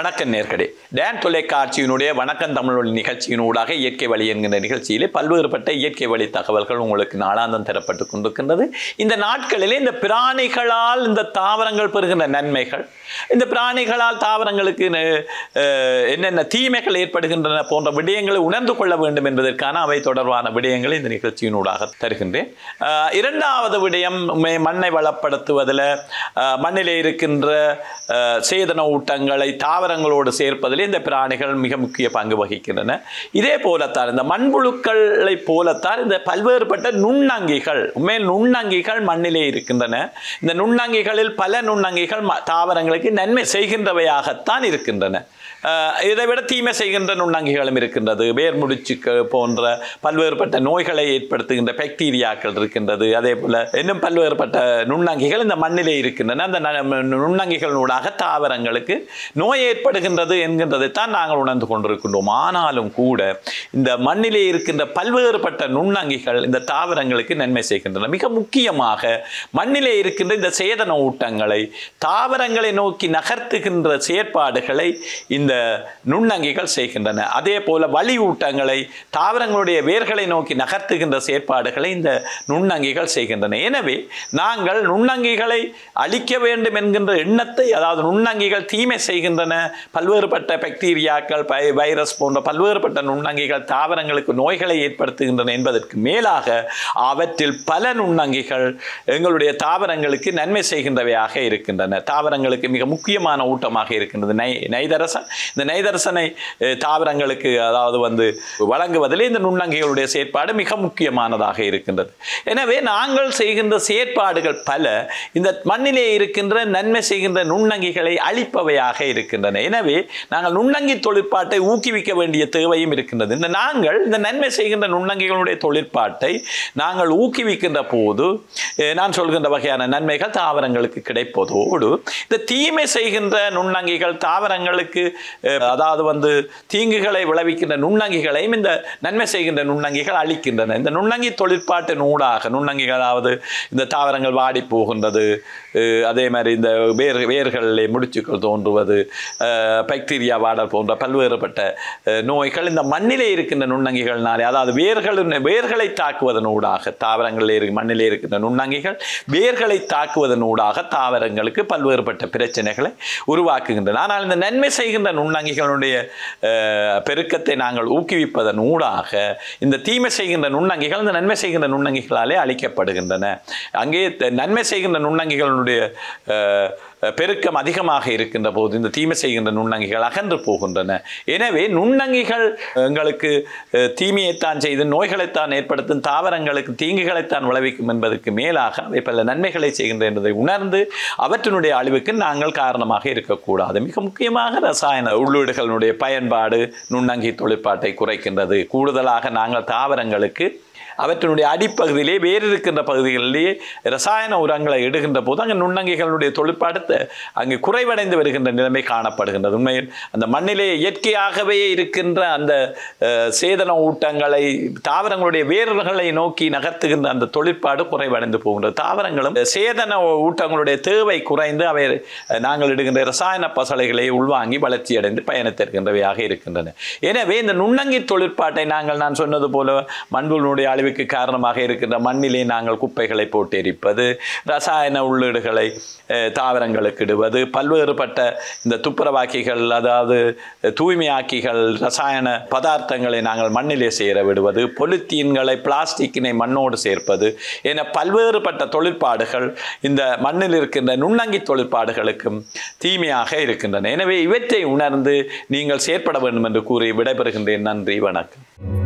வணக்கம் நேர்களே டேன் தொலைக்காட்சியினுடைய வணக்கம் தமிழொலி நிகழ்ச்சியினூடாக இயற்கை வழி என்கின்ற நிகழ்ச்சியிலே பல்வேறுபட்ட இயற்கை வழி தகவல்கள் உங்களுக்கு நாளாந்தம் தரப்பட்டு கொண்டிருக்கின்றது இந்த நாட்களிலே இந்த பிராணிகளால் இந்த தாவரங்கள் பெறுகின்ற நன்மைகள் இந்த பிராணிகளால் தாவரங்களுக்கு ந- அஹ், என்னென்ன தீமைகள் ஏற்படுகின்றன போன்ற விடயங்களை உணர்ந்து கொள்ள வேண்டும் என்பதற்கான அவை தொடர்பான விடயங்களை இந்த நிகழ்ச்சியினூடாக தருகின்றேன் அஹ், இரண்டாவது விடயம் மே- மண்ணை வளப்படுத்துவதில் அஹ், மண்ணிலே இருக்கின்ற அஹ், சேதன ஊட்டங்களை தாவரங்களோடு சேர்ப்பதில் இந்த பிராணிகள் மிக முக்கிய பங்கு வகிக்கின்றன இதே போலத்தான் இந்த மண்புழுக்களை போலத்தான் இந்த பல்வேறுபட்ட நுண்ணங்கிகள் உண்மையில் நுண்ணங்கிகள் மண்ணிலே இருக்கின்றன இந்த நுண்ணங்கிகளில் பல நுண்ணங்கிகள் ம- தாவரங்களுக்கு நன்மை செய்கின்றவையாகத்தான் இருக்கின்றன அஹ், இதை விட தீமை செய்கின்ற நுண்ணங்கிகளும் இருக்கின்றது வேர் முடிச்சுக்கு போன்ற பல்வேறுபட்ட நோய்களை ஏற்படுத்துகின்ற பாக்டீரியாக்கள் இருக்கின்றது அதே போல இன்னும் பல்வேறுபட்ட நுண்ணங்கிகள் இந்த மண்ணிலே இருக்கின்றன அந்த ந- நுண்ணங்கிகளூடாக தாவரங்களுக்கு நோய் ஏற்படுகின்றது என்கின்றதைத்தான் நாங்கள் உணர்ந்து கொண்டிருக்கின்றோம் ஆனாலும் கூட இந்த மண்ணிலே இருக்கின்ற பல்வேறுபட்ட நுண்ணங்கிகள் இந்த தாவரங்களுக்கு நன்மை செய்கின்றன மிக முக்கியமாக மண்ணிலே இருக்கின்ற இந்த சேதன ஊட்டங்களை தாவரங்களை நோக்கி நகர்த்துகின்ற செயற்பாடுகளை இந்த நுண்ணங்கிகள் செய்கின்றன அதே போல வலி ஊட்டங்களை தாவரங்களுடைய வேர்களை நோக்கி நகர்த்துகின்ற செயற்பாடுகளை இந்த நுண்ணங்கிகள் செய்கின்றன எனவே நாங்கள் நுண்ணங்கிகளை அழிக்க வேண்டும் என்கின்ற எண்ணத்தை அதாவது நுண்ணங்கிகள் தீமை செய்கின்றன பல்வேறுபட்ட பாக்டீரியாக்கள் பை வைரஸ் போன்ற பல்வேறுபட்ட நுண்ணங்கிகள் தாவரங்களுக்கு நோய்களை ஏற்படுத்துகின்றன என்பதற்கு மேலாக அவற்றில் பல நுண்ணங்கிகள் எங்களுடைய தாவரங்களுக்கு நன்மை செய்கின்றவையாக இருக்கின்றன தாவரங்களுக்கு மிக முக்கியமான ஊட்டமாக இருக்கின்றது நை நைதரசன் இந்த நைதரசனை அஹ், தாவரங்களுக்கு அதாவது வந்து வழங்குவதில் இந்த நுண்ணங்கிகளுடைய செயற்பாடு மிக முக்கியமானதாக இருக்கின்றது எனவே நாங்கள் செய்கின்ற செயற்பாடுகள் பல இந்த மண்ணிலே இருக்கின்ற நன்மை செய்கின்ற நுண்ணங்கிகளை அழிப்பவையாக இருக்கின்றன எனவே நாங்கள் நுண்ணங்கி தொழிற்பாட்டை ஊக்குவிக்க வேண்டிய தேவையும் இருக்கின்றது இந்த நாங்கள் இந்த நன்மை செய்கின்ற நுண்ணங்கிகளுடைய தொழிற்பாட்டை நாங்கள் ஊக்குவிக்கின்ற போது அஹ், நான் சொல்கின்ற வகையான நன்மைகள் தாவரங்களுக்கு கிடைப்பதோடு இந்த தீமை செய்கின்ற நுண்ணங்கிகள் தாவரங்களுக்கு அஹ், அதாவது வந்து தீங்குகளை விளைவிக்கின்ற நுண்ணங்கிகளையும் இந்த நன்மை செய்கின்ற நுண்ணங்கிகள் அழிக்கின்றன இந்த நுண்ணங்கி தொழிற்பாட்டின் ஊடாக நுண்ணங்கிகள் அதாவது இந்த தாவரங்கள் வாடி போகின்றது அஹ், அதே மாதிரி இந்த வேர் வேர்களிலே முடிச்சுக்கள் தோன்றுவது அஹ், பாக்டீரியா வாடல் போன்ற பல்வேறுபட்ட அஹ், நோய்கள் இந்த மண்ணிலே இருக்கின்ற நுண்ணங்கிகள்னாலே அதாவது வேர்கள் வேர்களை தாக்குவதன் ஊடாக தாவரங்களில் இரு மண்ணிலே இருக்கின்ற நுண்ணங்கிகள் வேர்களை தாக்குவதன் ஊடாக தாவரங்களுக்கு பல்வேறுபட்ட பிரச்சனைகளை உருவாக்குகின்றன ஆனால் இந்த நன்மை செய்கின்ற நுண்ணங்கிகளுடைய அஹ், பெருக்கத்தை நாங்கள் ஊக்குவிப்பதன் ஊடாக இந்த தீமை செய்கின்ற நுண்ணங்கிகள் இந்த நன்மை செய்கின்ற நுண்ணங்கிகளாலே அழிக்கப்படுகின்றன அங்கே த- நன்மை செய்கின்ற நுண்ணங்கிகளுடைய அஹ், பெருக்கம் அதிகமாக இருக்கின்ற போது இந்த தீமை செய்கின்ற நுண்ணங்கிகள் அகன்று போகின்றன எனவே நுண்ணங்கிகள் எங்களுக்கு அஹ், தீமையைத்தான் செய்து நோய்களைத்தான் ஏற்படுத்தும் தாவரங்களுக்கு தீங்குகளைத்தான் விளைவிக்கும் என்பதற்கு மேலாக அவை பல நன்மைகளை செய்கின்ற என்பதை உணர்ந்து அவற்றினுடைய அழிவுக்கு நாங்கள் காரணமாக இருக்கக்கூடாது மிக முக்கியமாக ரசாயன உள்ளீடுகளுடைய பயன்பாடு நுண்ணங்கி தொழிற்பாட்டை குறைக்கின்றது கூடுதலாக நாங்கள் தாவரங்களுக்கு அவற்றினுடைய அடிப்பகுதியிலே வேறு இருக்கின்ற பகுதிகளிலேயே ரசாயன உரங்களை இடுகின்ற போது அங்கே நுண்ணங்கிகளுடைய தொழிற்பாடு த- அங்கு குறைவடைந்து வருகின்ற நிலைமை காணப்படுகின்றது உண்மையில் அந்த மண்ணிலே இயற்கையாகவே இருக்கின்ற அந்த அஹ், சேதன ஊட்டங்களை தாவரங்களுடைய வேர்களை நோக்கி நகர்த்துகின்ற அந்த தொழிற்பாடு குறைவடைந்து போகின்றது தாவரங்களும் சேதன ஊட்டங்களுடைய தேவை குறைந்து அவை அஹ், நாங்கள் இடுகின்ற ரசாயன பசலைகளை உள்வாங்கி வளர்ச்சி அடைந்து பயணத்திருக்கின்றவையாக இருக்கின்றன எனவே இந்த நுண்ணங்கி தொழிற்பாட்டை நாங்கள் நான் சொன்னது போல மண்புழுனுடைய அழிவுக்கு காரணமாக இருக்கின்ற மண்ணிலே நாங்கள் குப்பைகளை போட்டு எரிப்பது ரசாயன உள்ளீடுகளை அஹ், தாவரங்களுக்கு இடுவது பல்வேறுபட்ட இந்த துப்புரவாக்கிகள் அதாவது தூய்மையாக்கிகள் ரசாயன பதார்த்தங்களை நாங்கள் மண்ணிலே சேர விடுவது பொலித்தீன்களை பிளாஸ்டிக்கினை மண்ணோடு சேர்ப்பது என பல்வேறுபட்ட தொழிற்பாடுகள் இந்த மண்ணில் இருக்கின்ற நுண்ணங்கி தொழிற்பாடுகளுக்கும் தீமையாக இருக்கின்றன எனவே இவற்றை உணர்ந்து நீங்கள் செயற்பட வேண்டும் என்று கூறி விடைபெறுகின்றேன் நன்றி வணக்கம்